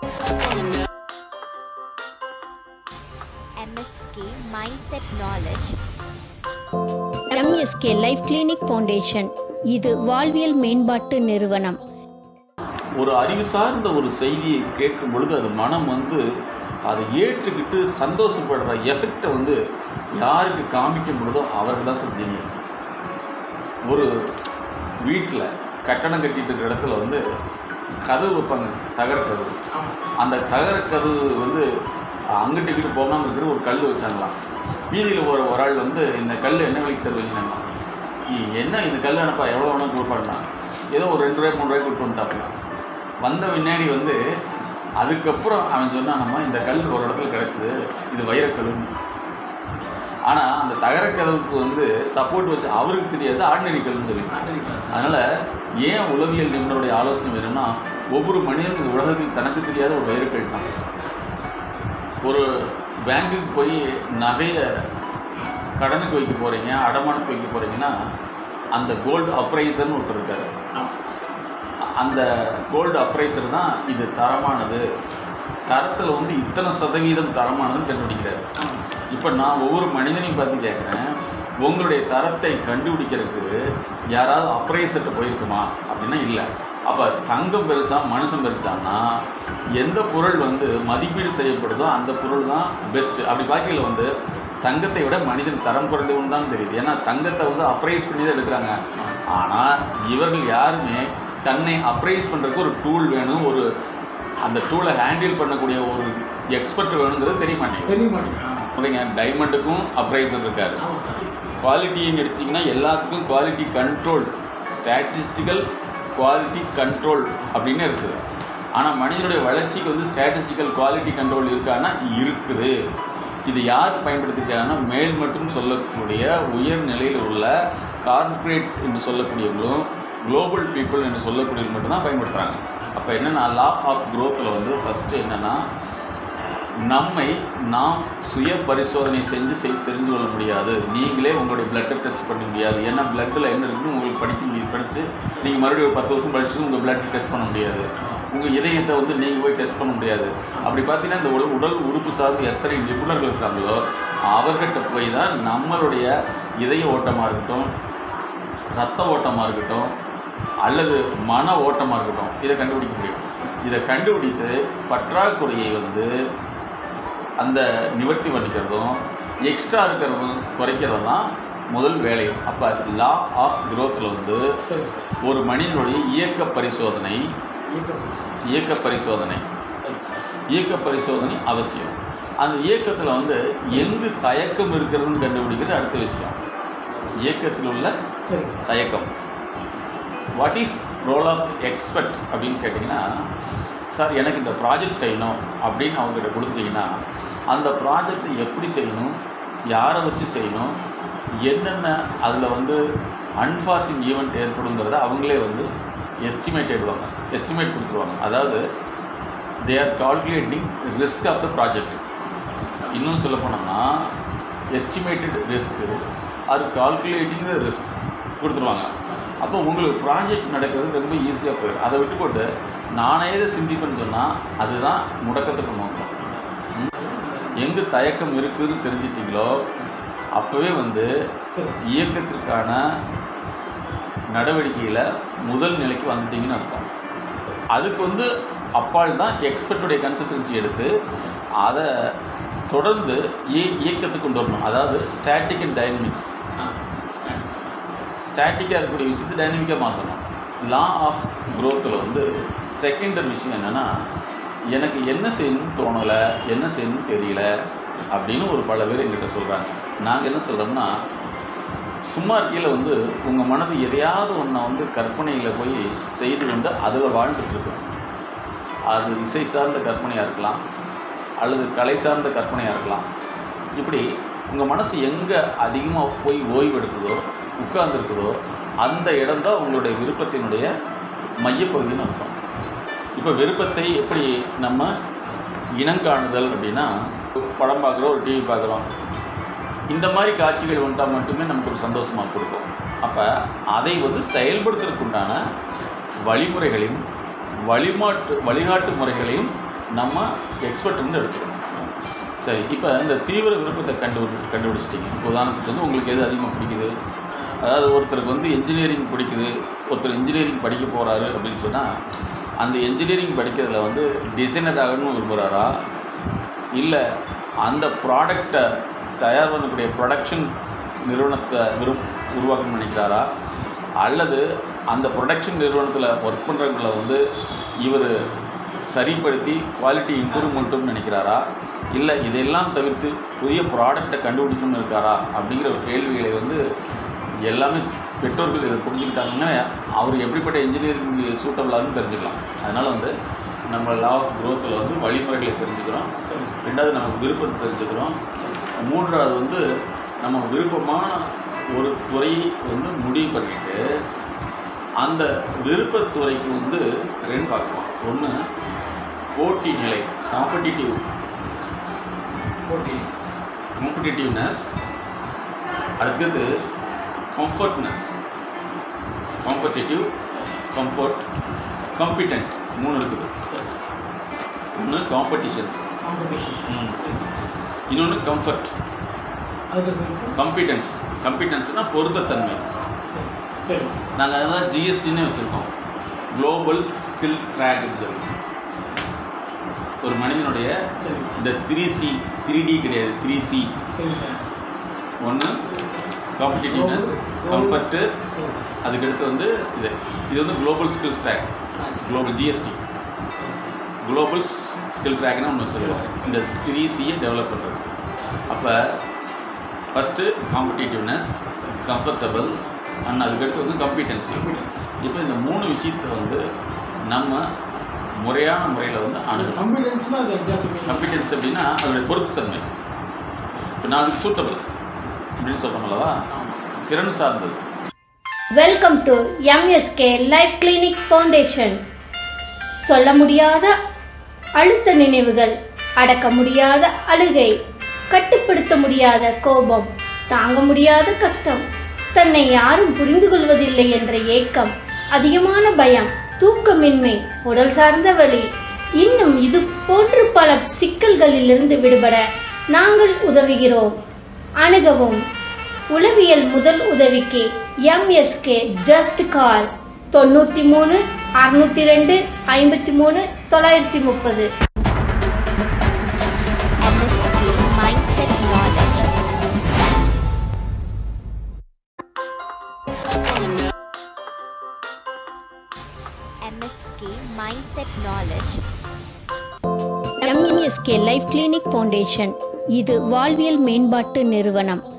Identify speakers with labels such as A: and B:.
A: MSK Mindset Knowledge
B: MSK life clinic foundation இது வாழ்வியல் மேம்பாட்டு நிறுவனம்
C: ஒரு அறிவு சார்ந்த ஒரு செய்தியை கேட்கும் பொழுது அது மனம் வந்து அதை ஏற்றுக்கிட்டு சந்தோஷப்படுற எஃபெக்டை வந்து யாருக்கு காமிக்க முடியுதோ அவர்கள் தான் சார் ஜீனியஸ் ஒரு வீட்டில் கட்டடம் கட்டிட்டு இருக்கிற இடத்துல வந்து கதவு வைப்பாங்க தகர கதவு அந்த தகர கதவு வந்து அங்கிட்டு இங்கிட்டு போகாமல் இருக்கிற ஒரு கல் வச்சாங்களாம் வீதியில் ஒரு ஒரு ஆள் வந்து இந்த கல் என்ன விலைக்கு தருவீங்கன்னா என்ன இந்த கல் என்னப்பா எவ்வளோ வேணும் கொடுப்பாருனா ஏதோ ஒரு ரெண்டு ரூபாய் மூணு ரூபாய் கொடுத்து வந்துட்டாப்புல வந்த பின்னாடி வந்து அதுக்கப்புறம் அவன் சொன்னானம்மா இந்த கல் ஒரு இடத்துல கிடச்சிது இது வைரக்கல்லுன்னு ஆனால் அந்த தகர கதவுக்கு வந்து சப்போர்ட் வச்சு அவருக்கு தெரியாது ஆர்டினரி கல்லுன்னு தெரியும் அதனால் ஏன் உளவியல் நிபுணருடைய ஆலோசனை வேணும்னா ஒவ்வொரு மனிதனுக்கு உலகத்தில் தனக்கு தெரியாத ஒரு வைரக்கல் தான் ஒரு பேங்குக்கு போய் நகையை கடனுக்கு வைக்க போகிறீங்க அடமானத்துக்கு வைக்க போகிறீங்கன்னா அந்த கோல்டு அப்ரைசர்னு ஒருத்தர் இருக்காரு அந்த கோல்டு அப்ரைசர் தான் இது தரமானது தரத்தில் வந்து இத்தனை சதவீதம் தரமானதுன்னு கண்டுபிடிக்கிறாரு இப்போ நான் ஒவ்வொரு மனிதனையும் பார்த்து கேட்குறேன் உங்களுடைய தரத்தை கண்டுபிடிக்கிறதுக்கு யாராவது அப்ரைசர்கிட்ட போயிருக்குமா அப்படின்னா இல்லை அப்போ தங்கம் பெருசா மனுஷன் பெருசான்னா எந்த பொருள் வந்து மதிப்பீடு செய்யப்படுதோ அந்த பொருள் தான் பெஸ்ட்டு அப்படி பார்க்கையில் வந்து தங்கத்தை விட மனிதன் தரம் குறைந்தவன் தான் தெரியுது ஏன்னா தங்கத்தை வந்து அப்ரைஸ் பண்ணி தான் எடுக்கிறாங்க ஆனால் இவர்கள் யாருமே தன்னை அப்ரைஸ் பண்ணுறதுக்கு ஒரு டூல் வேணும் ஒரு அந்த டூலை ஹேண்டில் பண்ணக்கூடிய ஒரு எக்ஸ்பர்ட் வேணுங்கிறது தெரிய மாட்டேங்குது
D: தெரிய மாட்டேங்குது
C: ஓகேங்க டைமண்டுக்கும் அப்ரைசர் இருக்காரு
D: ஆமாம் சார்
C: குவாலிட்டின்னு எடுத்திங்கன்னா எல்லாத்துக்கும் quality control statistical quality control அப்படின்னு இருக்குது ஆனால் மனிதனுடைய வளர்ச்சிக்கு வந்து ஸ்டாட்டிஸ்டிக்கல் குவாலிட்டி கண்ட்ரோல் இருக்கான்னா இருக்குது இது யார் பயன்படுத்திருக்காங்கன்னா மேல் மட்டும் சொல்லக்கூடிய உயர் நிலையில் உள்ள கார்ப்பரேட் என்று சொல்லக்கூடியவங்களும் குளோபல் பீப்புள் என்று சொல்லக்கூடியவங்க மட்டும்தான் பயன்படுத்துகிறாங்க அப்போ என்னென்னா லா ஆஃப் க்ரோத்தில் வந்து ஃபஸ்ட்டு என்னென்னா நம்மை நாம் சுய பரிசோதனை செஞ்சு செய் தெரிந்து கொள்ள முடியாது நீங்களே உங்களுடைய பிளட்டை டெஸ்ட் பண்ண முடியாது ஏன்னா பிளட்டில் என்ன இருக்குன்னு உங்களுக்கு படிக்க முடியும் படித்து நீங்கள் மறுபடியும் ஒரு பத்து வருஷம் படிச்சு உங்கள் பிளட் டெஸ்ட் பண்ண முடியாது உங்கள் இதயத்தை வந்து நீங்கள் போய் டெஸ்ட் பண்ண முடியாது அப்படி பார்த்தீங்கன்னா இந்த உடல் உடல் உறுப்பு சார்ந்து எத்தனை நிபுணர்கள் இருக்காங்களோ அவர்கிட்ட போய் தான் நம்மளுடைய இதய ஓட்டமாக இருக்கட்டும் ரத்த ஓட்டமாக இருக்கட்டும் அல்லது மன ஓட்டமாக இருக்கட்டும் இதை கண்டுபிடிக்க முடியும் இதை கண்டுபிடித்து பற்றாக்குறையை வந்து அந்த நிவர்த்தி பண்ணிக்கிறதும் எக்ஸ்ட்ரா இருக்கிறதும் குறைக்கிறது தான் முதல் வேலை அப்போ லா ஆஃப் growthல வந்து
D: சரி சார்
C: ஒரு மனிதனுடைய இயக்க பரிசோதனை
D: இயக்கம் சார்
C: இயக்க பரிசோதனை
D: சரி சார்
C: இயக்க பரிசோதனை அவசியம் அந்த இயக்கத்தில் வந்து எங்கு தயக்கம் இருக்கிறதுன்னு கண்டுபிடிக்கிறது அடுத்த விஷயம் இயக்கத்தில் உள்ள
D: சரிங்க சார்
C: தயக்கம் what is role of expert அப்படின்னு கேட்டிங்கன்னா சார் எனக்கு இந்த ப்ராஜெக்ட் செய்யணும் அப்படின்னு அவங்ககிட்ட கொடுத்துட்டிங்கன்னா அந்த ப்ராஜெக்ட் எப்படி செய்யணும் யாரை வச்சு செய்யணும் என்னென்ன அதில் வந்து அன்ஃபார்ச்சுன் ஈவெண்ட் ஏற்படுங்கிறத அவங்களே வந்து எஸ்டிமேட் எடுவாங்க எஸ்டிமேட் கொடுத்துருவாங்க அதாவது they are calculating risk of the project இன்னும் சொல்ல போனோம்னா எஸ்டிமேட்டட் ரிஸ்க்கு அது கால்குலேட்டிங் ரிஸ்க் கொடுத்துருவாங்க அப்போ உங்களுக்கு ப்ராஜெக்ட் நடக்கிறது ரொம்ப ஈஸியாக போயிடும் அதை விட்டு போட்டு நானே இதை சிந்திப்பேன்னு சொன்னால் அதுதான் முடக்கத்துக்கு நோக்கம் ம். எங்கு தயக்கம் இருக்குதுன்னு தெரிஞ்சிட்டிங்களோ அப்போவே வந்து இயக்கத்திற்கான நடவடிக்கையில் முதல் நிலைக்கு வந்துட்டீங்கன்னு அர்த்தம் அதுக்கு வந்து அப்பால் தான் எக்ஸ்பர்ட்டுடைய கன்சல்டன்சி எடுத்து அதை தொடர்ந்து இய இயக்கத்துக்கு கொண்டு வரணும் அதாவது ஸ்டாட்டிக் அண்ட் டைனமிக்ஸ் ஸ்டாட்டிக்காக இருக்கக்கூடிய விஷயத்தை டைனமிக்காக மாற்றணும் லா ஆஃப் growthல வந்து செகண்டரி விஷயம் என்னென்னா எனக்கு என்ன செய்யணும்னு தோணலை என்ன செய்யணும்னு தெரியல அப்படின்னு ஒரு பல பேர் எங்கிட்ட சொல்கிறாங்க நாங்கள் என்ன சொல்கிறோம்னா சும்மா இருக்கையில் வந்து உங்கள் மனது எதையாவது ஒன்றை வந்து கற்பனையில் போய் செய்து கொண்டு அதில் வாழ்ந்துட்டுருக்கோம் அது இசை சார்ந்த கற்பனையாக இருக்கலாம் அல்லது கலை சார்ந்த கற்பனையாக இருக்கலாம் இப்படி உங்கள் மனசு எங்கே அதிகமாக போய் ஓய்வெடுக்குதோ உட்கார்ந்துருக்குதோ அந்த இடம்தான் உங்களுடைய விருப்பத்தினுடைய மையப்பகுதின்னு அர்த்தம் இப்போ விருப்பத்தை எப்படி நம்ம இனங்காணுதல் அப்படின்னா படம் பார்க்குறோம் ஒரு டிவி பார்க்குறோம் இந்த மாதிரி காட்சிகள் வந்துட்டால் மட்டுமே நமக்கு ஒரு சந்தோஷமாக கொடுக்கும் அப்போ அதை வந்து செயல்படுத்துறதுக்கு உண்டான வழிமுறைகளையும் வழிமாட்டு வழிகாட்டு முறைகளையும் நம்ம எக்ஸ்பர்ட் இருந்து எடுத்துக்கணும் சரி இப்போ இந்த தீவிர விருப்பத்தை கண்டு கண்டுபிடிச்சிட்டிங்க இப்போ உதாரணத்துக்கு வந்து உங்களுக்கு எது அதிகமாக பிடிக்குது அதாவது ஒருத்தருக்கு வந்து இன்ஜினியரிங் பிடிக்குது ஒருத்தர் இன்ஜினியரிங் படிக்க போகிறாரு அப்படின்னு சொன்னால் அந்த இன்ஜினியரிங் படிக்கிறதுல வந்து டிசைனர் ஆகணும்னு விரும்புகிறாரா இல்லை அந்த ப்ராடக்டை தயார் பண்ணக்கூடிய ப்ரொடக்ஷன் நிறுவனத்தை விரு உருவாக்கணும்னு நினைக்கிறாரா அல்லது அந்த ப்ரொடக்ஷன் நிறுவனத்தில் ஒர்க் பண்ணுறவங்கள வந்து இவர் சரிப்படுத்தி குவாலிட்டி இம்ப்ரூவ்மெண்ட்டும் நினைக்கிறாரா இல்லை இதெல்லாம் தவிர்த்து புதிய ப்ராடக்டை கண்டுபிடிக்கணும்னு இருக்காரா அப்படிங்கிற ஒரு கேள்விகளை வந்து எல்லாமே பெற்றோர்கள் இதை புரிஞ்சுக்கிட்டாங்கன்னா அவர் எப்படிப்பட்ட இன்ஜினியரிங் சூட்டபிளாகனு தெரிஞ்சுக்கலாம் அதனால் வந்து நம்ம லா ஆஃப் க்ரோத்தில் வந்து வழிமுறைகளை தெரிஞ்சுக்கிறோம் ரெண்டாவது நமக்கு விருப்பத்தை தெரிஞ்சுக்கிறோம் மூன்றாவது வந்து நம்ம விருப்பமான ஒரு துறையை வந்து முடிவு பண்ணிட்டு அந்த விருப்பத்துறைக்கு வந்து ரெண்டு பார்க்கலாம் ஒன்று போட்டி நிலை காம்படிட்டிவ்
D: போட்டி
C: காம்படிட்டிவ்னஸ் அடுத்தது கம்ஃபர்ட்னஸ் காம்படிட்டிவ் கம்ஃபர்ட் காம்பிட்டன்ட் மூணு இருக்குது
D: சரி
C: ஒன்று காம்படிஷன்
D: காம்படிஷன் சரி சார்
C: இன்னொன்று கம்ஃபர்ட்
D: அதுக்கு சார்
C: காம்பிட்டன்ஸ் காம்பிட்டன்ஸ்னால் பொருத்தத்தன்மை
D: சரி சரி சார்
C: நாங்கள் அதெல்லாம் ஜிஎஸ்டின்னே வச்சுருக்கோம் குளோபல் ஸ்கில் ட்ராக்னு சொல்லி ஒரு மனிதனுடைய
D: சரி சார்
C: இந்த த்ரீ சி த்ரீ டி கிடையாது த்ரீ சி
D: சரி சார்
C: ஒன்று காம்படிட்டிவ்னஸ்
D: Global-
C: கம்ஃபர்ட்டு
D: சரி சார்
C: அதுக்கடுத்து வந்து இது இது வந்து global skill track global GST
D: சரி சார்
C: குளோபல் ஸ்கில் ட்ராக்னு ஒன்று வச்சுருக்கோம் இந்த த்ரீ சியை டெவலப் பண்ணுறது அப்போ ஃபஸ்ட்டு காம்படிட்டிவ்னஸ் கம்ஃபர்டபுள் அண்ட் அதுக்கடுத்து வந்து கம்பீட்டன்சி
D: Competence.
C: இப்போ இந்த மூணு விஷயத்தை வந்து நம்ம முறையான முறையில் வந்து அணுகணும்
D: கம்பீட்டன்ஸ்னா அது எக்ஸாக்ட்லி
C: கம்பீட்டன்ஸ் அப்படின்னா அதோடைய பொருத்தத்தன்மை இப்போ நான் அதுக்கு சூட்டபிள் அப்படின்னு சொல்கிறோம் அல்லவா திறன் சார்ந்தது
B: welcome to MSK life clinic foundation சொல்ல முடியாத அழுத்த நினைவுகள் அடக்க முடியாத அழுகை கட்டுப்படுத்த முடியாத கோபம் தாங்க முடியாத கஷ்டம் தன்னை யாரும் புரிந்து கொள்வதில்லை என்ற ஏக்கம் அதிகமான பயம் தூக்கமின்மை உடல் சார்ந்த வலி இன்னும் இது போன்று பல சிக்கல்களிலிருந்து விடுபட நாங்கள் உதவுகிறோம் அணுகவும் உளவியல் முதல் உதவிக்கு எம்எஸ்கே ஜஸ்ட் கால் தொண்ணூற்றி மூணு அறுநூற்றி ரெண்டு ஐம்பத்தி மூணு தொள்ளாயிரத்தி முப்பது
A: MSK Mindset Knowledge. MSK Mindset Knowledge.
B: MSK life clinic foundation இது வாழ்வியல் மேம்பாட்டு நிறுவனம்